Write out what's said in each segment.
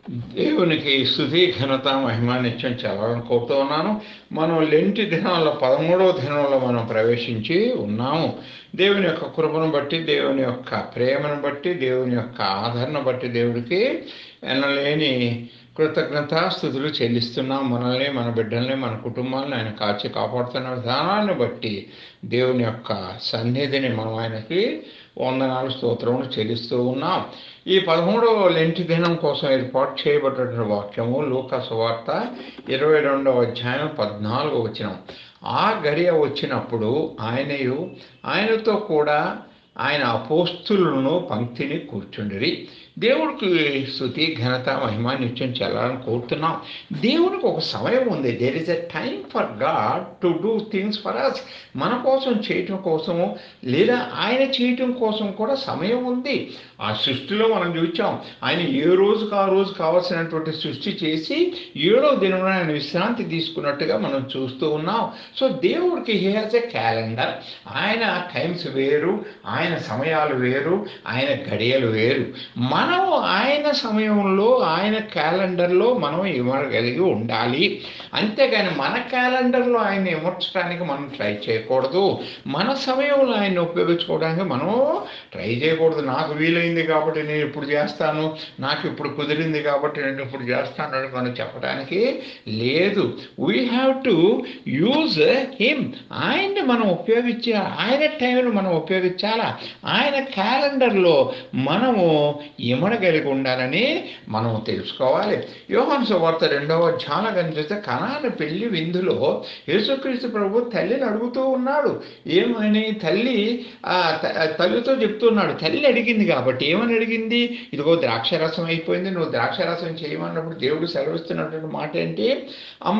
దేవునికి స్థుతి ఘనత మహిమ నిత్యం చదవాలని కోరుతూ ఉన్నాను మనం లెంటి దినాల్లో పదమూడవ దినంలో మనం ప్రవేశించి ఉన్నాము దేవుని యొక్క కృపను బట్టి దేవుని యొక్క ప్రేమను బట్టి దేవుని యొక్క ఆదరణ బట్టి దేవుడికి ఎనలేని కృతజ్ఞత స్థుతులు చెల్లిస్తున్నాం మనల్ని మన బిడ్డల్ని మన కుటుంబాలను ఆయన కాచి కాపాడుతున్న విధానాన్ని బట్టి దేవుని యొక్క సన్నిధిని మనం ఆయనకి వందనాలు స్తోత్రములు చెల్లిస్తూ ఉన్నాం ఈ పదమూడవ లెంటి దినం కోసం ఏర్పాటు చేయబడిన వాక్యము లూకాసు వార్త ఇరవై రెండవ అధ్యాయం పద్నాలుగు వచనం ఆ గడియ వచ్చినప్పుడు ఆయనయు ఆయనతో కూడా ఆయన అపోస్తులను పంక్తిని కూర్చుండిరి దేవుడికి స్థుతి ఘనత మహిమ నిత్యం చెల్లాలని కోరుతున్నాం దేవునికి ఒక సమయం ఉంది there is a time for God to do things for us మన కోసం చేయటం కోసము లేదా ఆయన చేయటం కోసం కూడా సమయం ఉంది ఆ సృష్టిలో మనం చూచాం ఆయన ఏ రోజుకు ఆ రోజు కావాల్సినటువంటి సృష్టి చేసి ఏడో దినం ఆయన విశ్రాంతి తీసుకున్నట్టుగా మనం చూస్తూ ఉన్నాం సో దేవుడికి హీ హాజ్ ఎ క్యాలెండర్ ఆయన టైమ్స్ వేరు ఆయన సమయాలు వేరు ఆయన గడియలు వేరు మనం ఆయన సమయంలో ఆయన క్యాలెండర్లో మనం ఇవ్వగలిగి ఉండాలి అంతేగాని మన క్యాలెండర్లో ఆయన ఇమర్చడానికి మనం ట్రై చేయకూడదు మన సమయంలో ఆయన ఉపయోగించుకోవడానికి మనం ట్రై చేయకూడదు నాకు వీలైంది కాబట్టి నేను ఇప్పుడు చేస్తాను నాకు ఇప్పుడు కుదిరింది కాబట్టి నేను ఇప్పుడు చేస్తాను అని మనం చెప్పడానికి లేదు we have to use him ఆయన్ని మనం ఉపయోగించాలి ఆయన టైంను మనం ఉపయోగించాలా ఆయన క్యాలెండర్లో మనము ఇమడగలిగి ఉండాలని మనం తెలుసుకోవాలి యోహాను సువార్త రెండవ ధ్యాన కనిపిస్తే కణాన్ని పెళ్లి విందులో యేసుక్రీస్తు ప్రభు తల్లిని అడుగుతూ ఉన్నాడు ఏమని తల్లి ఆ త- తల్లితో చెప్తున్నాడు తల్లి అడిగింది కాబట్టి ఏమని అడిగింది ఇదిగో ద్రాక్షరసం అయిపోయింది నువ్వు ద్రాక్షరసం చేయమన్నప్పుడు దేవుడు సెలవిస్తున్నటువంటి మాట ఏంటి అమ్మ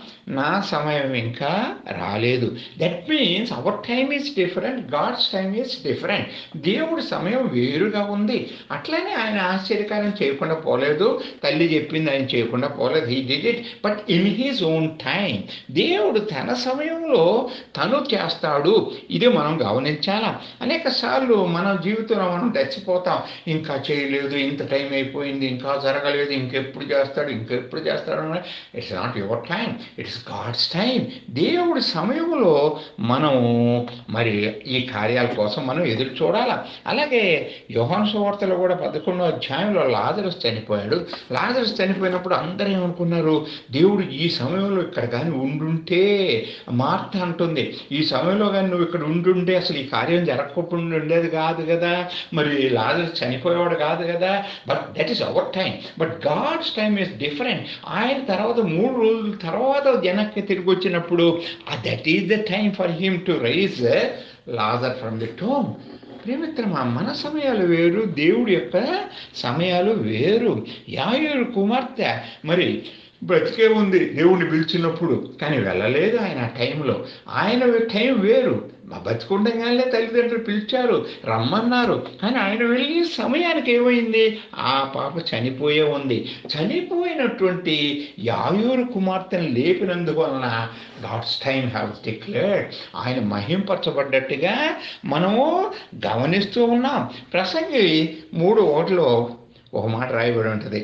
నా సమయం ఇంకా రాలేదు that means our time is different God's time is different దేవుడి సమయం వేరుగా ఉంది అట్లనే ఆయన ఆశ్చర్యకారం చేయకుండా పోలేదు తల్లి చెప్పింది ఆయన చేయకుండా పోలేదు he did it but in his own time దేవుడు తన సమయంలో తను చేస్తాడు ఇది మనం గమనించాలా అనేక సార్లు మన జీవితంలో మనం చచ్చిపోతాం ఇంకా చేయలేదు ఇంత టైం అయిపోయింది ఇంకా జరగలేదు ఇంకెప్పుడు చేస్తాడు ఇంకెప్పుడు చేస్తాడు it's not your time it's God's time దేవుడి సమయంలో మనం మరి ఈ కార్యాల కోసం మనం ఎదురు చూడాలా అలాగే యోహాను సువార్తలో కూడా పదకొండో అధ్యాయంలో లాజరస్ చనిపోయాడు లాజరస్ చనిపోయినప్పుడు అందరూ ఏమనుకున్నారు దేవుడు ఈ సమయంలో ఇక్కడ కానీ ఉండుంటే మార్త అంటుంది ఈ సమయంలో కానీ నువ్వు ఇక్కడ ఉండుంటే అసలు ఈ కార్యం జరగకుండా ఉండేది కాదు కదా మరి లాజరస్ చనిపోయేవాడు కాదు కదా but that is our time but God's time is different ఆయన తర్వాత మూడు రోజుల తర్వాత జనక్కి తిరిగి వచ్చినప్పుడు that is the time for him to raise Lazarus from the tomb ప్రేమిత్రమా మన సమయాలు వేరు దేవుడి యొక్క సమయాలు వేరు యాయూరు కుమార్తె మరి బ్రతికే ఉంది దేవుణ్ణి పిలిచినప్పుడు కానీ వెళ్ళలేదు ఆయన ఆ టైంలో ఆయన టైం వేరు మా బతికుండగానే తల్లిదండ్రులు పిలిచారు రమ్మన్నారు కానీ ఆయన వెళ్ళి సమయానికి ఏమైంది ఆ పాప చనిపోయే ఉంది చనిపోయినటువంటి యాయూరు కుమార్తెను లేపినందువలన గాడ్స్ టైం హ్యావ్ డిక్లేర్డ్ ఆయన మహింపరచబడ్డట్టుగా మనము గమనిస్తూ ఉన్నాం ప్రసంగి మూడు ఒకటిలో ఒక మాట రాయబడి ఉంటుంది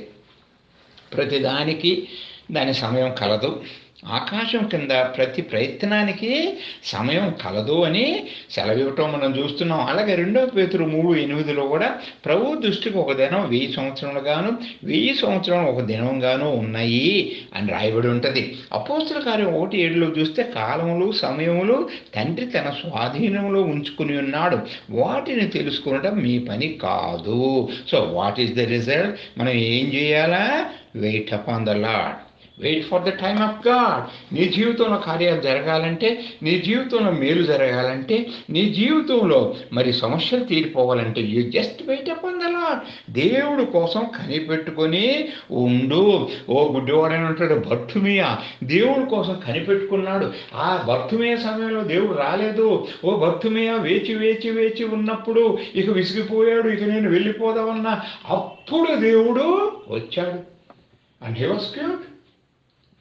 ప్రతిదానికి దాని సమయం కలదు ఆకాశం కింద ప్రతి ప్రయత్నానికి సమయం కలదు అని సెలవివ్వటం మనం చూస్తున్నాం అలాగే రెండో పేతురు మూడు ఎనిమిదిలో కూడా ప్రభు దృష్టికి ఒక దినం వెయ్యి సంవత్సరములుగాను వెయ్యి సంవత్సరం ఒక దినంగాను ఉన్నాయి అని రాయబడి ఉంటుంది అపోస్తుల కార్యం ఒకటి ఏడులో చూస్తే కాలములు సమయములు తండ్రి తన స్వాధీనంలో ఉంచుకుని ఉన్నాడు వాటిని తెలుసుకోవడం మీ పని కాదు so what is the result మనం ఏం చేయాలా wait upon the Lord wait for the time of God నీ జీవితంలో కార్యాలు జరగాలంటే నీ జీవితంలో మేలు జరగాలంటే నీ జీవితంలో మరి సమస్యలు తీరిపోవాలంటే you just wait up the lord దేవుడు కోసం కనిపెట్టుకొని ఉండు ఓ గుడ్డివాడని ఉంటాడు భర్తుమియా దేవుడి కోసం కనిపెట్టుకున్నాడు ఆ భర్తుమయ సమయంలో దేవుడు రాలేదు ఓ భర్తుమయ వేచి వేచి వేచి ఉన్నప్పుడు ఇక విసిగిపోయాడు ఇక నేను వెళ్ళిపోదామన్నా అప్పుడు దేవుడు వచ్చాడు అండ్ హీ వాస్ క్యూట్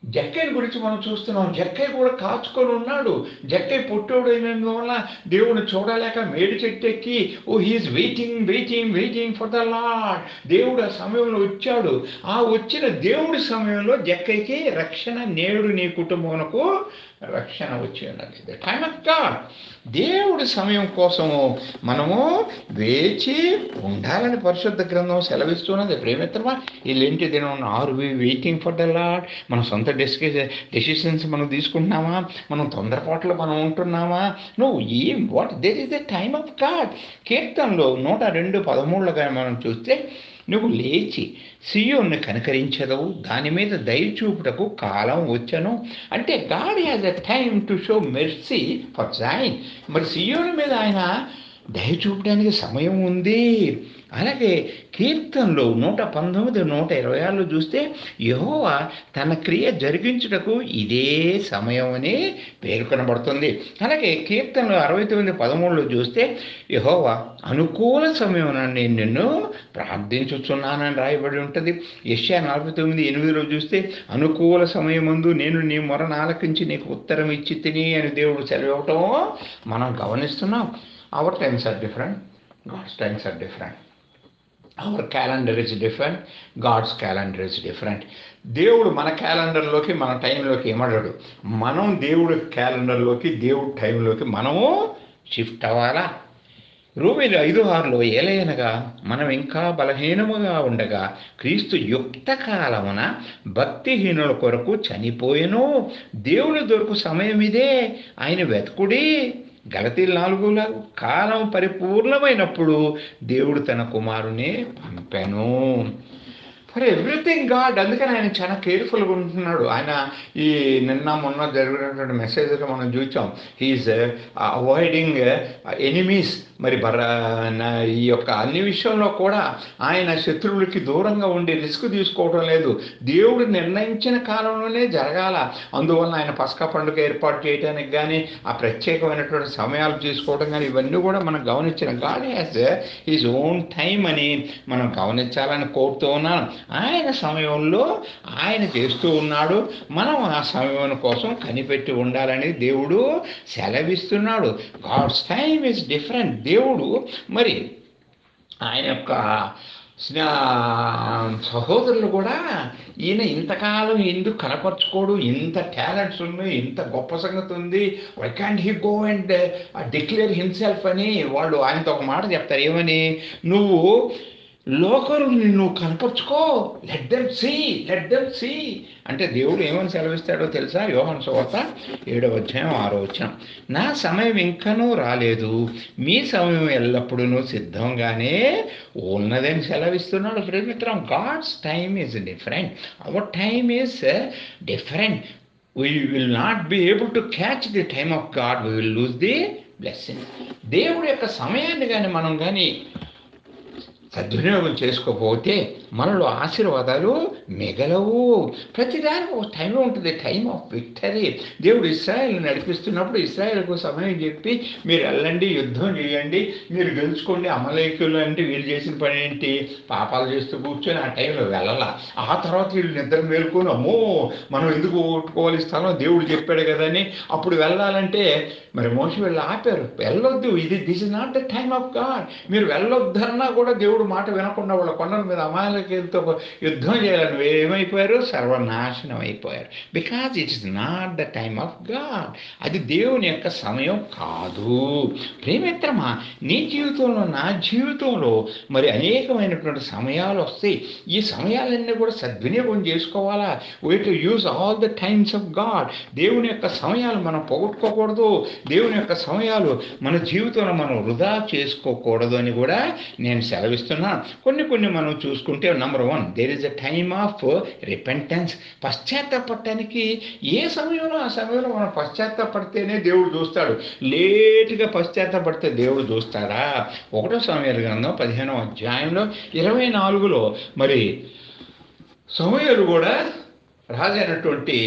జక్కయ్య గురించి మనం చూస్తున్నాం జక్కయ్య కూడా కాచుకొని ఉన్నాడు జక్కయ్య పుట్టోడైనందువల్ల దేవుని చూడలేక మేడి చెట్టు ఎక్కి ఓ he's waiting waiting waiting for the lord దేవుడు ఆ సమయంలో వచ్చాడు ఆ వచ్చిన దేవుడి సమయంలో జక్కయ్యకి రక్షణ నేడు నీ కుటుంబమునకు రక్షణ వచ్చి ఉన్నది ద టైమ్ ఆఫ్ గాడ్ దేవుడి సమయం కోసము మనము వేచి ఉండాలని పరిశుద్ధ గ్రంథం సెలవిస్తున్నది ప్రేమిత్రమా వీళ్ళేంటి దినం are we waiting for the lord మన సొంత డెసిష డెసిషన్స్ మనం తీసుకుంటున్నామా మనం తొందరపాట్లో మనం ఉంటున్నామా నువ్వు ఏం what there is the time of God కీర్తనలో నూట రెండు పదమూడులుగా మనం చూస్తే నువ్వు లేచి సియోన్ని కనుకరించదవు దాని మీద దయ చూపుటకు కాలం వచ్చను అంటే God has a time to show mercy for Zion మరి సియోని మీద ఆయన దయ చూపడానికి సమయం ఉంది అలాగే కీర్తనలో నూట పంతొమ్మిది నూట ఇరవై ఆరులో చూస్తే యహోవా తన క్రియ జరిగించుటకు ఇదే సమయం అని పేర్కొనబడుతుంది అలాగే కీర్తనలో అరవై తొమ్మిది పదమూడులో చూస్తే యహోవా అనుకూల సమయం నేను నిన్ను ప్రార్థించుచున్నానని రాయబడి ఉంటుంది యశ్యా నలభై తొమ్మిది ఎనిమిదిలో చూస్తే అనుకూల సమయమందు నేను నీ మొరను ఆలకించి నీకు ఉత్తరం ఇచ్చి తిని అని దేవుడు సెలవివ్వటం మనం గమనిస్తున్నాం our times are different God's times are different our calendar is different God's calendar is different దేవుడు మన క్యాలెండర్లోకి మన టైంలోకి ఏమడడు మనం దేవుడి క్యాలెండర్లోకి దేవుడి టైంలోకి మనము షిఫ్ట్ అవ్వాలా రూమిలు ఐదు ఆరులో ఏలయనగా మనం ఇంకా బలహీనముగా ఉండగా క్రీస్తు యుక్త కాలమున భక్తిహీనుల కొరకు చనిపోయెను దేవుని దొరకు సమయం ఇదే ఆయన వెతకుడి గలతీ నాలుగులా కాలం పరిపూర్ణమైనప్పుడు దేవుడు తన కుమారుని పంపాను ఫర్ ఎవ్రీథింగ్ గాడ్ అందుకని ఆయన చాలా కేర్ఫుల్గా ఉంటున్నాడు ఆయన ఈ నిన్న మొన్న జరిగినటువంటి మెసేజ్లో మనం చూసాం హీఈస్ అవాయిడింగ్ ఎనిమీస్ మరి బర నా- ఈ యొక్క అన్ని విషయంలో కూడా ఆయన శత్రువులకి దూరంగా ఉండి రిస్క్ తీసుకోవడం లేదు దేవుడు నిర్ణయించిన కాలంలోనే జరగాల అందువల్ల ఆయన పసకా పండుగ ఏర్పాటు చేయడానికి కానీ ఆ ప్రత్యేకమైనటువంటి సమయాలు తీసుకోవడం కానీ ఇవన్నీ కూడా మనం గమనించిన God has his own time అని మనం గమనించాలని కోరుతూ ఉన్నాను ఆయన సమయంలో ఆయన చేస్తూ ఉన్నాడు మనం ఆ సమయం కోసం కనిపెట్టి ఉండాలని దేవుడు సెలవిస్తున్నాడు గాడ్స్ టైం ఇస్ డిఫరెంట్ దేవుడు మరి ఆయన యొక్క స్నా- సహోదరులు కూడా ఈయన ఇంతకాలం ఎందుకు కనపరుచుకోడు ఇంత టాలెంట్స్ ఉన్నాయి ఇంత గొప్ప సంగతి ఉంది why can't he go and declare himself అని వాళ్ళు ఆయనతో ఒక మాట చెప్తారు ఏమని నువ్వు లోకరు నిన్ను కనపరుచుకో let them see let them see అంటే దేవుడు ఏమని సెలవిస్తాడో తెలుసా యోహన్ సువార్త ఏడవ అధ్యాయం ఆరో వచ్చిన నా సమయం ఇంకనూ రాలేదు మీ సమయం ఎల్లప్పుడూ సిద్ధంగానే ఉన్నదని సెలవిస్తున్నాడు ప్రేమిత్రం God's time is different our time is different we will not be able to catch the time of God we will lose the blessing దేవుడి యొక్క సమయాన్ని కానీ మనం కానీ సద్వినియోగం చేసుకోకపోతే మనలో ఆశీర్వాదాలు మిగలవు ప్రతిదానికి ఒక టైం ఉంటుంది టైం ఆఫ్ విక్టరీ దేవుడు ఇస్రాయల్ నడిపిస్తున్నప్పుడు ఇస్రాయల్కు సమయం చెప్పి మీరు వెళ్ళండి యుద్ధం చేయండి మీరు గెలుచుకోండి అమలేకులు అంటే వీళ్ళు చేసిన పని ఏంటి పాపాలు చేస్తూ కూర్చొని ఆ టైంలో వెళ్ళాల ఆ తర్వాత వీళ్ళు నిద్ర మేలుకొని అమ్మో మనం ఎందుకు ఓట్టుకోవాలి స్థలం దేవుడు చెప్పాడు కదా అని అప్పుడు వెళ్ళాలంటే మరి మోసి వెళ్ళి ఆపారు వెళ్ళొద్దు ఇది this is not the time of God మీరు వెళ్ళొద్దన్నా కూడా దేవుడు మాట వినకుండా వాళ్ళ కొండల మీద అమాయకులతో యుద్ధం చేయాలని ఏమైపోయారు సర్వనాశనం అయిపోయారు because it is not the time of God అది దేవుని యొక్క సమయం కాదు ప్రేమిత్రమా నీ జీవితంలో నా జీవితంలో మరి అనేకమైనటువంటి సమయాలు వస్తాయి ఈ సమయాలన్నీ కూడా సద్వినియోగం చేసుకోవాలా we to use all the times of God దేవుని యొక్క సమయాలు మనం పోగొట్టుకోకూడదు దేవుని యొక్క సమయాలు మన జీవితంలో మనం వృధా చేసుకోకూడదు అని కూడా నేను సెలవిస్తున్నాను కొన్ని కొన్ని మనం చూసుకుంటే number one there is a time of repentance పశ్చాత్తాపడటానికి ఏ సమయంలో ఆ సమయంలో మనం పశ్చాత్తాపడితేనే దేవుడు చూస్తాడు లేటుగా పశ్చాత్తాపడితే దేవుడు చూస్తాడా ఒకటో సమయాల గ్రంథం పదిహేనో అధ్యాయంలో ఇరవై నాలుగులో మరి సమయాలు కూడా రాజైనటువంటి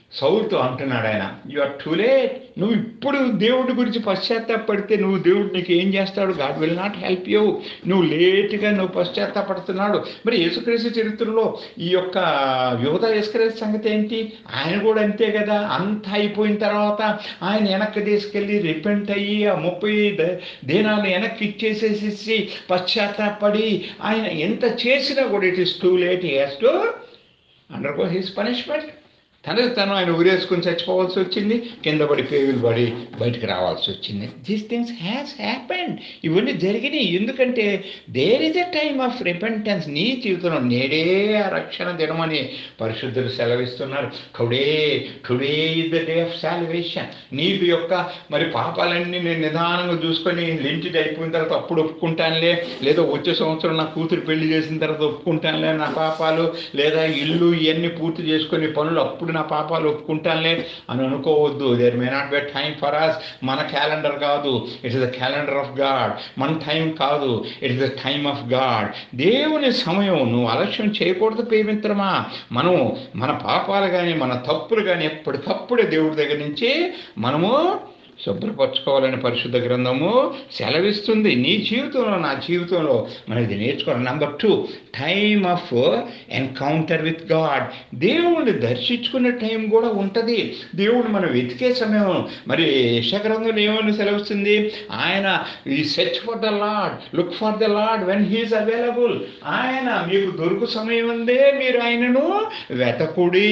సౌల్తో అంటున్నాడు ఆయన యు ఆర్ టూ లేట్ నువ్వు ఇప్పుడు దేవుడి గురించి పశ్చాత్తాపడితే నువ్వు దేవుడు నీకు ఏం చేస్తాడు God will not help you నువ్వు లేట్గా నువ్వు పశ్చాత్తాపడుతున్నాడు మరి యేసుక్రీస్తు చరిత్రలో ఈ యొక్క యువత యేసుక్రీస్తు సంగతి ఏంటి ఆయన కూడా అంతే కదా అంత అయిపోయిన తర్వాత ఆయన వెనక్కి తీసుకెళ్ళి రిపెంట్ అయ్యి ఆ ముప్పై ద- దినాలు వెనక్కి ఇచ్చేసేసి పశ్చాత్తాపడి ఆయన ఎంత చేసినా కూడా it is too late he's to undergo his punishment తనకు తను ఆయన ఉరేసుకుని చచ్చిపోవాల్సి వచ్చింది కింద పడి పేగులు పడి బయటికి రావాల్సి వచ్చింది దీస్ థింగ్స్ హ్యాస్ హ్యాపెండ్ ఇవన్నీ జరిగినాయి ఎందుకంటే there is a time of repentance నీ జీవితంలో నేడే ఆ రక్షణ దినమని పరిశుద్ధులు సెలవిస్తున్నారు today today is the day of salvation నీకు యొక్క మరి పాపాలన్నీ నేను నిదానంగా చూసుకొని లింటిడ్ అయిపోయిన తర్వాత అప్పుడు ఒప్పుకుంటానులే లేదా వచ్చే సంవత్సరం నా కూతురు పెళ్లి చేసిన తర్వాత ఒప్పుకుంటానులే నా పాపాలు లేదా ఇల్లు ఇవన్నీ పూర్తి చేసుకొని పనులు అప్పుడు నా పాపాలు ఒప్పుకుంటానులే అని అనుకోవద్దు there may not be time for us మన క్యాలెండర్ కాదు it is the calendar of God మన టైం కాదు it is the time of God దేవుని సమయం నువ్వు అలక్ష్యం చేయకూడదు ప్రేమిత్రమా మనం మన పాపాలు కానీ మన తప్పులు కానీ ఎప్పటికప్పుడే దేవుడి దగ్గర నుంచి మనము శుభ్రపరచుకోవాలని పరిశుద్ధ గ్రంథము సెలవిస్తుంది నీ జీవితంలో నా జీవితంలో మనం ఇది నేర్చుకోవాలి number two time of encounter with God దేవుణ్ణి దర్శించుకునే టైం కూడా ఉంటుంది దేవుడు మనం వెతికే సమయం మరి యశగ్రంథంలో ఏమని సెలవుస్తుంది ఆయన ఈ search for the lord look for the lord when he's available ఆయన మీకు దొరుకు సమయం ఉందే మీరు ఆయనను వెతకుడి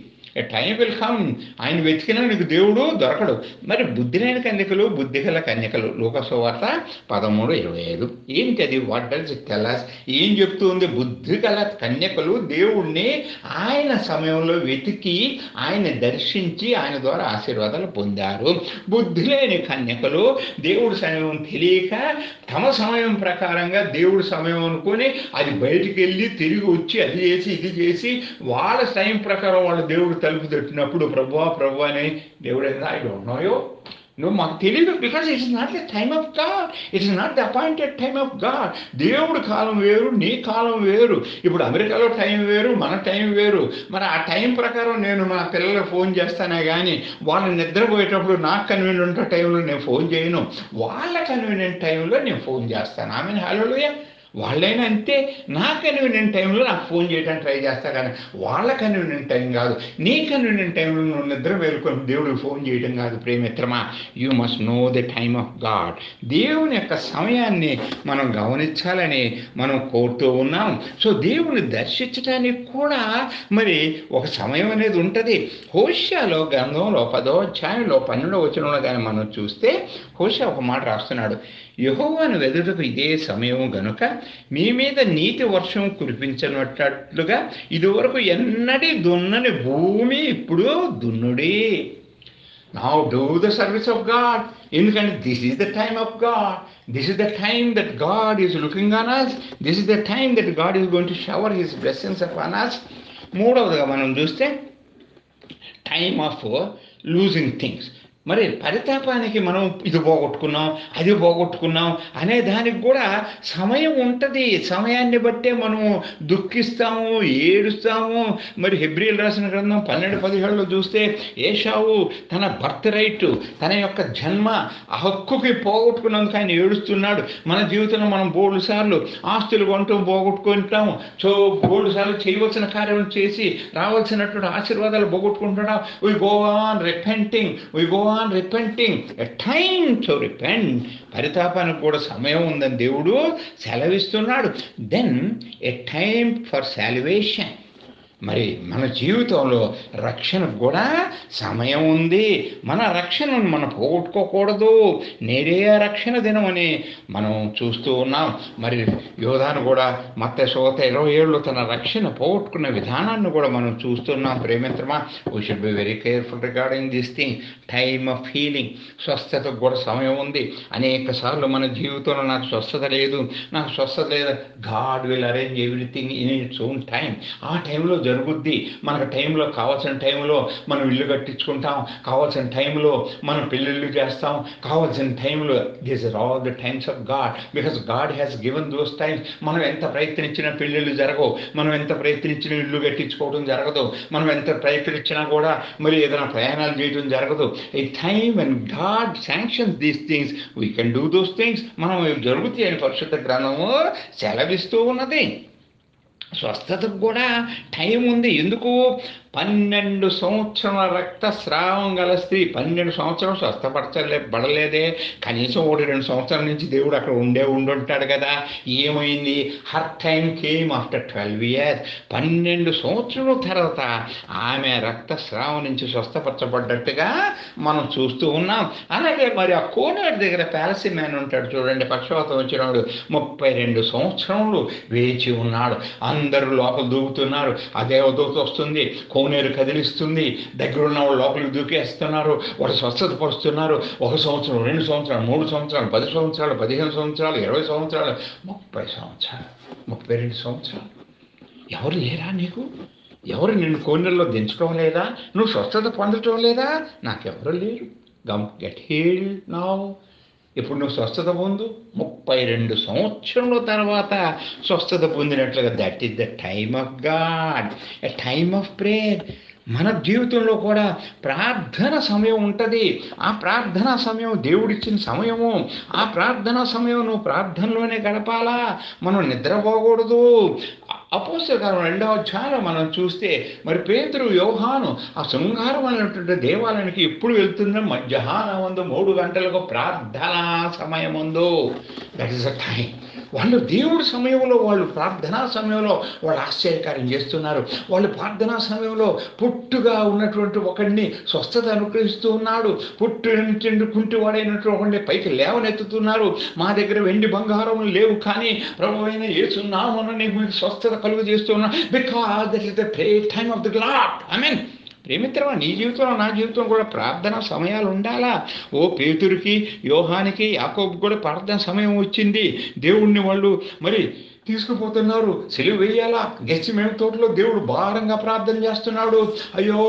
ఏ టైం విల్ కమ్ ఆయన వెతికినా నీకు దేవుడు దొరకడు మరి బుద్ధి లేని కన్యకలు బుద్ధి గల కన్యకలు లోకసువార్త పదమూడు ఇరవై ఐదు ఏంటి అది వాట్ డల్స్ ఇట్ తెల్లస్ ఏం చెప్తుంది బుద్ధి గల కన్యకలు దేవుణ్ణి ఆయన సమయంలో వెతికి ఆయన దర్శించి ఆయన ద్వారా ఆశీర్వాదాలు పొందారు బుద్ధి లేని కన్యకలు దేవుడి సమయం తెలియక తమ సమయం ప్రకారంగా దేవుడి సమయం అనుకొని అది బయటికి వెళ్ళి తిరిగి వచ్చి అది చేసి ఇది చేసి వాళ్ళ టైం ప్రకారం వాళ్ళ దేవుడు తలుపు తట్టినప్పుడు ప్రభువా ప్రభు అని దేవుడు ఐ డోంట్ నో యో నువ్వు మాకు తెలియదు because it's not the time of God it's not the appointed time of God దేవుడు కాలం వేరు నీ కాలం వేరు ఇప్పుడు అమెరికాలో టైం వేరు మన టైం వేరు మరి ఆ టైం ప్రకారం నేను మా పిల్లలకు ఫోన్ చేస్తానే కానీ వాళ్ళు నిద్రపోయేటప్పుడు నాకు కన్వీనియంట్ టైంలో నేను ఫోన్ చేయను వాళ్ళ కన్వీనియంట్ టైంలో నేను ఫోన్ చేస్తాను ఆమె హలోయ వాళ్ళైనా అంతే నా కన్వీనియంట్ టైంలో నాకు ఫోన్ చేయడానికి ట్రై చేస్తా కానీ వాళ్ళ కన్వీనియంట్ టైం కాదు నీ కన్వీనియంట్ టైంలో నువ్వు నిద్ర వేలుకొని దేవుడికి ఫోన్ చేయడం కాదు ప్రేమిత్రమా you must know the time of God దేవుని యొక్క సమయాన్ని మనం గమనించాలని మనం కోరుతూ ఉన్నాం సో దేవుని దర్శించడానికి కూడా మరి ఒక సమయం అనేది ఉంటుంది హోషియాలో గ్రంథంలో పదో అధ్యాయంలో పన్నెండో వచనంలో కానీ మనం చూస్తే హోషియా ఒక మాట రాస్తున్నాడు యహోవాను వెదుటకు ఇదే సమయం గనుక మీ మీద నీటి వర్షం కురిపించినట్లుగా ఇదివరకు ఎన్నడి దున్నని భూమి ఇప్పుడు దున్నుడి now do the service of God ఎందుకంటే this is the time of God this is the time that God is looking on us this is the time that God is going to shower his blessings of on us మూడవదిగా మనం చూస్తే time of losing things మరి పరితాపానికి మనం ఇది పోగొట్టుకున్నాం అది పోగొట్టుకున్నాం అనే దానికి కూడా సమయం ఉంటుంది సమయాన్ని బట్టే మనం దుఃఖిస్తాము ఏడుస్తాము మరి హెబ్రిల్ రాసిన గ్రంథం పన్నెండు పదిహేడులో చూస్తే ఏషావు తన బర్త్ రైట్ తన యొక్క జన్మ ఆ హక్కుకి పోగొట్టుకున్నందుకు ఆయన ఏడుస్తున్నాడు మన జీవితంలో మనం బోల్డు సార్లు ఆస్తులు కొంటూ పోగొట్టుకుంటాం సో బోల్డు సార్లు చేయవలసిన కార్యం చేసి రావాల్సినటువంటి ఆశీర్వాదాలు పోగొట్టుకుంటున్నాం we go on repenting we go on repenting a time to repent పరితాపానికి కూడా సమయం ఉందని దేవుడు సెలవిస్తున్నాడు then a time for salvation మరి మన జీవితంలో రక్షణకు కూడా సమయం ఉంది మన రక్షణను మనం పోగొట్టుకోకూడదు నేడే ఆ రక్షణ దినమని మనం చూస్తూ ఉన్నాం మరి యోధాను కూడా మత్త శోత ఇరవై ఏళ్ళు తన రక్షణ పోగొట్టుకున్న విధానాన్ని కూడా మనం చూస్తున్నాం ప్రేమిత్రమా we should be very careful regarding this thing time of healing స్వస్థతకు కూడా సమయం ఉంది అనేక సార్లు మన జీవితంలో నాకు స్వస్థత లేదు నాకు స్వస్థత లేదు God will arrange everything in its own time ఆ టైంలో జరుగుద్ది మనకు టైంలో కావాల్సిన టైంలో మనం ఇల్లు కట్టించుకుంటాం కావాల్సిన టైంలో మనం పెళ్ళిళ్ళు చేస్తాం కావాల్సిన టైంలో this are all the times of God because God has given those times మనం ఎంత ప్రయత్నించినా పెళ్ళిళ్ళు జరగవు మనం ఎంత ప్రయత్నించినా ఇల్లు కట్టించుకోవడం జరగదు మనం ఎంత ప్రయత్నించినా కూడా మరి ఏదైనా ప్రయాణాలు చేయడం జరగదు ఈ time and God sanctions these things we can do those things మనం ఇవి జరుగుతాయి అని పరిశుద్ధ గ్రంథము సెలవిస్తూ ఉన్నది స్వస్థతకు కూడా టైం ఉంది ఎందుకు పన్నెండు సంవత్సరాల రక్తస్రావం గల స్త్రీ పన్నెండు సంవత్సరం స్వస్థపరచలే పడలేదే కనీసం ఒకటి రెండు సంవత్సరాల నుంచి దేవుడు అక్కడ ఉండే ఉండుంటాడు కదా ఏమైంది her time came after twelve years పన్నెండు సంవత్సరాల తర్వాత ఆమె రక్తస్రావం నుంచి స్వస్థపరచబడ్డట్టుగా మనం చూస్తూ ఉన్నాం అలాగే మరి ఆ కోనేరు దగ్గర ప్యాలసీ మ్యాన్ ఉంటాడు చూడండి పక్షవాతం వచ్చినవాడు ముప్పై రెండు సంవత్సరములు వేచి ఉన్నాడు అందరూ లోపల దూకుతున్నారు అదే దూత వస్తుంది కోనేరు కదిలిస్తుంది దగ్గరున్న వాళ్ళు లోపలికి దూకేస్తున్నారు వాడు స్వస్థత పరుస్తున్నారు ఒక సంవత్సరం రెండు సంవత్సరాలు మూడు సంవత్సరాలు పది సంవత్సరాలు పదిహేను సంవత్సరాలు ఇరవై సంవత్సరాలు ముప్పై సంవత్సరాలు ముప్పై రెండు సంవత్సరాలు ఎవరు లేరా నీకు ఎవరు నిన్ను కోనేరులో దించడం లేదా నువ్వు స్వస్థత పొందటం లేదా నాకెవరు లేరు గమ్ గెట్ హీల్ నావు ఇప్పుడు నువ్వు స్వస్థత పొందు ముప్పై రెండు సంవత్సరంలో తర్వాత స్వస్థత పొందినట్లుగా that is the time of God a time of prayer మన జీవితంలో కూడా ప్రార్థన సమయం ఉంటుంది ఆ ప్రార్థనా సమయం దేవుడిచ్చిన సమయము ఆ ప్రార్థనా సమయం నువ్వు ప్రార్థనలోనే గడపాలా మనం నిద్రపోకూడదు అపోస్తకాలం రెండవ అధ్యాయంలో మనం చూస్తే మరి పేతురు యోహాను ఆ శృంగారం అనేటువంటి దేవాలయానికి ఎప్పుడు వెళ్తుందో మధ్యాహ్నం ముందు మూడు గంటలకు ప్రార్థనా సమయం ఉందో దట్ ఈస్ అ టైం వాళ్ళు దేవుడి సమయంలో వాళ్ళు ప్రార్థనా సమయంలో వాళ్ళు ఆశ్చర్యకార్యం చేస్తున్నారు వాళ్ళు ప్రార్థనా సమయంలో పుట్టుగా ఉన్నటువంటి ఒకడిని స్వస్థత అనుగ్రహిస్తూ ఉన్నాడు పుట్టు నుంచి కుంటివాడైనటువంటి ఒకడిని పైకి లేవనెత్తుతున్నారు మా దగ్గర వెండి బంగారం లేవు కానీ ప్రభు అయిన ఏసున్నామని నీకు మీకు స్వస్థత కలుగు చేస్తున్నా because that is the pray time of the glad I mean ప్రేమిత్రమా నీ జీవితంలో నా జీవితం కూడా ప్రార్థన సమయాలు ఉండాలా ఓ పేతురికి యోహానికి యాకోబు కూడా ప్రార్థన సమయం వచ్చింది దేవుణ్ణి వాళ్ళు మరి తీసుకుపోతున్నారు సెలవు వేయాలా గెచ్చిమేమ తోటలో దేవుడు భారంగా ప్రార్థన చేస్తున్నాడు అయ్యో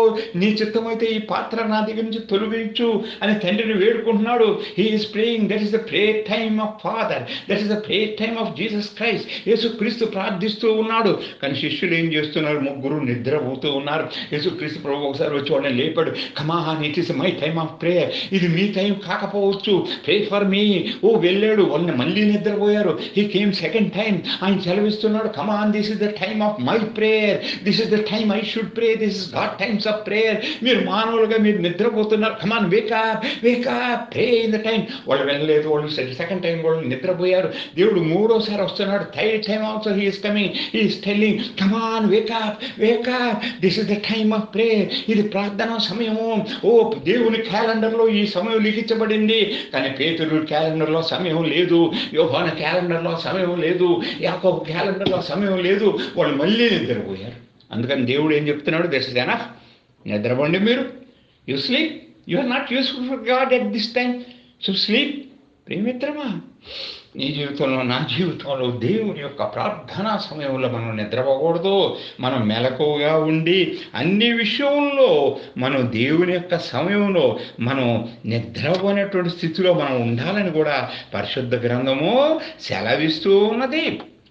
నీ చిత్తమైతే ఈ పాత్ర నా దగ్గర నుంచి తొలగించు అని తండ్రిని వేడుకుంటున్నాడు he's praying that is the pray time of father that is the pray time of Jesus Christ యేసు క్రీస్తు ప్రార్థిస్తూ ఉన్నాడు కానీ శిష్యులు ఏం చేస్తున్నారు ముగ్గురు నిద్రపోతూ ఉన్నారు యేసు క్రీస్తు ప్రభు ఒకసారి వచ్చి వాడిని లేపాడు come on it is my time of prayer ఇది మీ టైం కాకపోవచ్చు ప్రే ఫర్ మీ ఓ వెళ్ళాడు వాళ్ళని మళ్ళీ నిద్రపోయారు హీ కేమ్ సెకండ్ టైం ఆయన సెలవిస్తున్నాడు come on this is the time of my prayer this is the time I should pray this is God times of prayer మీరు మానవులుగా మీరు నిద్రపోతున్నారు come on wake up wake up pray in the time వాళ్ళు వెళ్ళలేదు వాళ్ళు second time వాళ్ళు నిద్రపోయారు దేవుడు మూడోసారి వస్తున్నాడు third time also he's coming he's telling come on wake up wake up this is the time of prayer ఇది ప్రార్థనా సమయము ఓ దేవుని క్యాలెండర్లో ఈ సమయం లిఖించబడింది కానీ పేతురు క్యాలెండర్లో సమయం లేదు యోహాన క్యాలెండర్లో సమయం లేదు యాకోబు క్యాలెండర్లో సమయం లేదు వాళ్ళు మళ్ళీ నిద్రపోయారు అందుకని దేవుడు ఏం చెప్తున్నాడు దిస్ ఇస్ ఎనఫ్ నిద్రపోండి మీరు you sleep you are not useful for God at this time so sleep ప్రేమిత్రమా నీ జీవితంలో నా జీవితంలో దేవుని యొక్క ప్రార్థనా సమయంలో మనం నిద్రపోకూడదు మనం మెలకువగా ఉండి అన్ని విషయంలో మనం దేవుని యొక్క సమయంలో మనం నిద్రపోయినటువంటి స్థితిలో మనం ఉండాలని కూడా పరిశుద్ధ గ్రంథము సెలవిస్తూ ఉన్నది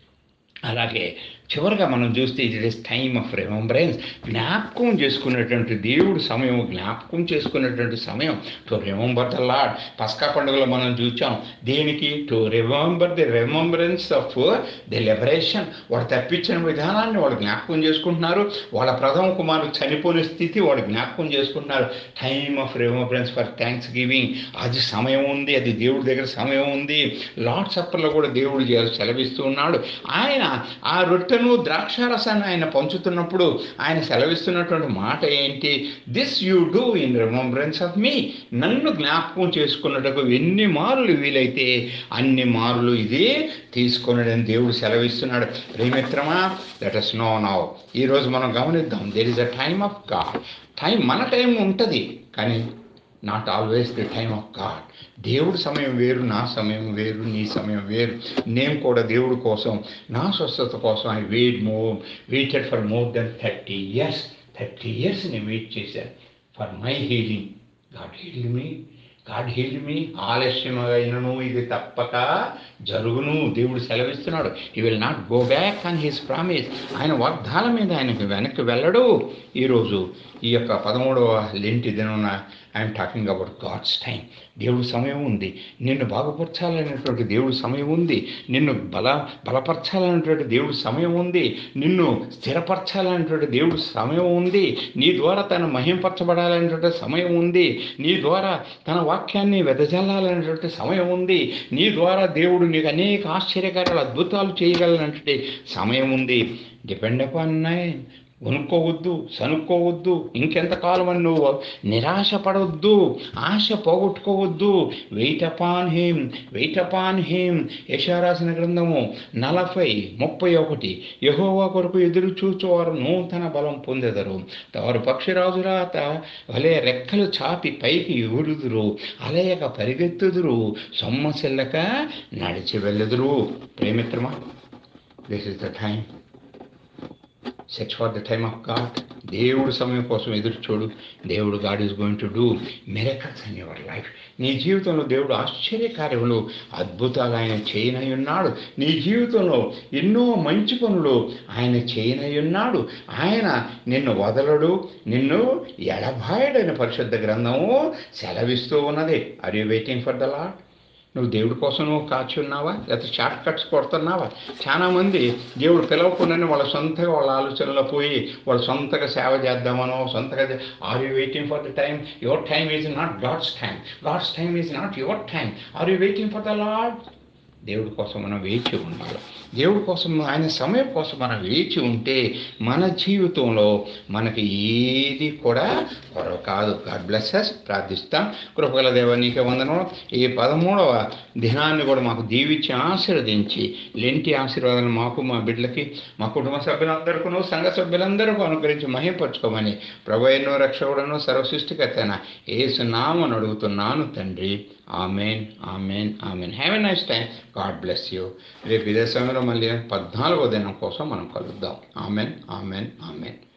అలాగే చివరిగా మనం చూస్తే it is time of remembrance జ్ఞాపకం చేసుకునేటువంటి దేవుడు సమయం జ్ఞాపకం చేసుకునేటువంటి సమయం టు రిమెంబర్ ద లాడ్ పస్కా పండుగలో మనం చూచాం దేనికి to remember the remembrance of the liberation వాడు తప్పించిన విధానాన్ని వాడు జ్ఞాపకం చేసుకుంటున్నారు వాళ్ళ ప్రథమ కుమారుడు చనిపోయిన స్థితి వాడు జ్ఞాపకం చేసుకుంటున్నారు time of remembrance for thanksgiving అది సమయం ఉంది అది దేవుడి దగ్గర సమయం ఉంది లార్డ్ సప్పర్లో కూడా దేవుడు చేయాలి సెలవిస్తూ ఉన్నాడు ఆయన ఆ రొట్టెను ద్రాక్షారసాన్ని ఆయన పంచుతున్నప్పుడు ఆయన సెలవిస్తున్నటువంటి మాట ఏంటి this you do in remembrance of me నన్ను జ్ఞాపకం చేసుకున్నట్టుకు ఎన్ని మారులు వీలైతే అన్ని మారులు ఇది తీసుకున్నాడని దేవుడు సెలవిస్తున్నాడు ప్రేమిత్రమా లెట్ అస్ నో నౌ ఈరోజు మనం గమనిద్దాం there is a time of God time మన టైం ఉంటుంది కానీ not always the time of God దేవుడి సమయం వేరు నా సమయం వేరు నీ సమయం వేరు నేను కూడా దేవుడి కోసం నా స్వస్థత కోసం I wait more waited for more then thirty years thirty years నేను వెయిట్ చేశాను for my healing God healed me God healed me ఆలస్యమైనను ఇది తప్పక జరుగును దేవుడు సెలవిస్తున్నాడు he will not go back on his promise ఆయన వాగ్దానం మీద ఆయనకు వెనక్కి వెళ్ళడు ఈరోజు ఈ యొక్క పదమూడవ లెంటి దినమున I'm talking about God's time దేవుడు సమయం ఉంది నిన్ను బాగుపరచాలనేటువంటి దేవుడు సమయం ఉంది నిన్ను బల బలపరచాలనేటువంటి దేవుడు సమయం ఉంది నిన్ను స్థిరపరచాలనేటువంటి దేవుడు సమయం ఉంది నీ ద్వారా తను మహింపరచబడాలనేటువంటి సమయం ఉంది నీ ద్వారా తన వాక్యాన్ని వెదజల్లాలనేటువంటి సమయం ఉంది నీ ద్వారా దేవుడు నీకు అనేక ఆశ్చర్యకరాలు అద్భుతాలు చేయగలనటువంటి సమయం ఉంది డిపెండ్ అపాన్ నైన్ వణుక్కోవద్దు సనుక్కోవద్దు ఇంకెంతకాలం అని నువ్వు నిరాశపడవద్దు ఆశ పోగొట్టుకోవద్దు wait upon him wait upon him యశారాసిన గ్రంథము నలభై ముప్పై ఒకటి యహోవా కొరకు ఎదురు చూచువారు నూతన బలం పొందెదరు వారు పక్షిరాజురాత వలె రెక్కలు చాపి పైకి ఎగురుదురు అలయక పరిగెత్తుదురు సొమ్మసిల్లక నడిచి వెళ్ళదురు ప్రేమిత్రమా this is the time search for the time of God దేవుడు సమయం కోసం ఎదురు చూడు దేవుడు God is going to do miracles in your life నీ జీవితంలో దేవుడు ఆశ్చర్య కార్యములు అద్భుతాలు ఆయన చేయనై ఉన్నాడు నీ జీవితంలో ఎన్నో మంచి పనులు ఆయన చేయనై ఉన్నాడు ఆయన నిన్ను వదలడు నిన్ను ఎడబాయడని పరిశుద్ధ గ్రంథము సెలవిస్తూ ఉన్నది are you waiting for the lord నువ్వు దేవుడి కోసం నువ్వు కాచి ఉన్నావా లేకపోతే షార్ట్ కట్స్ కొడుతున్నావా చాలామంది దేవుడు పిలవకుండానే వాళ్ళ సొంతగా వాళ్ళ ఆలోచనలో పోయి వాళ్ళ సొంతగా సేవ చేద్దామనో సొంతగా are you waiting for the time your time is not God's time God's time is not your time are you waiting for the lord దేవుడి కోసం మనం వేచి ఉండాలి దేవుడి కోసం ఆయన సమయం కోసం మనం వేచి ఉంటే మన జీవితంలో మనకి ఏది కూడా కొరవ కాదు గాడ్ బ్లెస్సెస్ ప్రార్థిస్తాం కృపగల దేవ నీకే వందనం ఈ పదమూడవ దినాన్ని కూడా మాకు దీవించి ఆశీర్వదించి లెంటి ఆశీర్వాదాలు మాకు మా బిడ్డలకి మా కుటుంబ సభ్యులందరికీ సంఘ సభ్యులందరికీ అనుగ్రహించి మహింపరచుకోమని ప్రభు ఎన్నో రక్షకుడను సర్వసృష్టికర్తన ఏసు నామని అడుగుతున్నాను తండ్రి amen amen amen have a nice time God bless you రేపు ఇదే సమయంలో మళ్ళీ పద్నాలుగో దినం కోసం మనం కలుద్దాం ఆమెన్ ఆమెన్ ఆమెన్